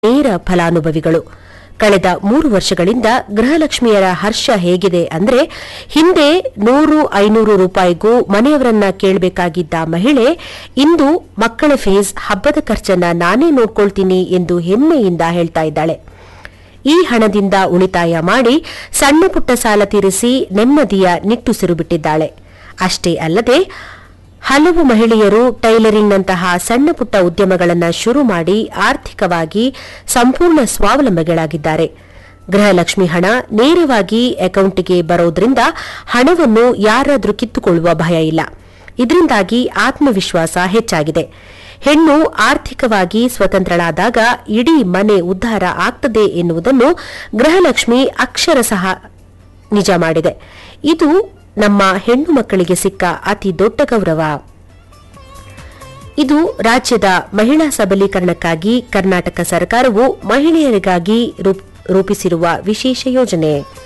ನೇರ ಫಲಾನುಭವಿಗಳು ಕಳೆದ ಮೂರು ವರ್ಷಗಳಿಂದ ಗೃಹಲಕ್ಷ್ಮಿಯರ ಹರ್ಷ ಹೇಗಿದೆ ಅಂದ್ರೆ ಹಿಂದೆ ನೂರು ಐನೂರು ರೂಪಾಯಿಗೂ ಮನೆಯವರನ್ನ ಕೇಳಬೇಕಾಗಿದ್ದ ಮಹಿಳೆ ಇಂದು ಮಕ್ಕಳ ಫೀಸ್ ಹಬ್ಬದ ಖರ್ಚನ್ನ ನಾನೇ ನೋಡ್ಕೊಳ್ತೀನಿ ಎಂದು ಹೆಮ್ಮೆಯಿಂದ ಹೇಳ್ತಾ ಇದ್ದಾಳೆ ಈ ಹಣದಿಂದ ಉಳಿತಾಯ ಮಾಡಿ ಸಣ್ಣ ಪುಟ್ಟ ಸಾಲ ತೀರಿಸಿ ನೆಮ್ಮದಿಯ ನಿಟ್ಟುಸಿರು ಬಿಟ್ಟಿದ್ದಾಳೆ ಅಷ್ಟೇ ಅಲ್ಲದೆ ಹಲವು ಮಹಿಳೆಯರು ಟೈಲರಿಂಗ್ನಂತಹ ಸಣ್ಣ ಪುಟ್ಟ ಉದ್ಯಮಗಳನ್ನು ಶುರು ಮಾಡಿ ಆರ್ಥಿಕವಾಗಿ ಸಂಪೂರ್ಣ ಸ್ವಾವಲಂಬಿಗಳಾಗಿದ್ದಾರೆ ಗೃಹಲಕ್ಷ್ಮಿ ಹಣ ನೇರವಾಗಿ ಅಕೌಂಟಿಗೆ ಬರೋದ್ರಿಂದ ಹಣವನ್ನು ಯಾರಾದರೂ ಕಿತ್ತುಕೊಳ್ಳುವ ಭಯ ಇಲ್ಲ ಇದರಿಂದಾಗಿ ಆತ್ಮವಿಶ್ವಾಸ ಹೆಚ್ಚಾಗಿದೆ ಹೆಣ್ಣು ಆರ್ಥಿಕವಾಗಿ ಸ್ವತಂತ್ರಳಾದಾಗ ಇಡೀ ಮನೆ ಉದ್ಧಾರ ಆಗ್ತದೆ ಎನ್ನುವುದನ್ನು ಗೃಹಲಕ್ಷ್ಮಿ ಅಕ್ಷರಶಃ ನಿಜ ಮಾಡಿದೆ ಇದು ನಮ್ಮ ಹೆಣ್ಣು ಮಕ್ಕಳಿಗೆ ಸಿಕ್ಕ ಅತಿ ದೊಡ್ಡ ಗೌರವ ಇದು ರಾಜ್ಯದ ಮಹಿಳಾ ಸಬಲೀಕರಣಕ್ಕಾಗಿ ಕರ್ನಾಟಕ ಸರ್ಕಾರವು ಮಹಿಳೆಯರಿಗಾಗಿ ರೂಪ್- ರೂಪಿಸಿರುವ ವಿಶೇಷ ಯೋಜನೆ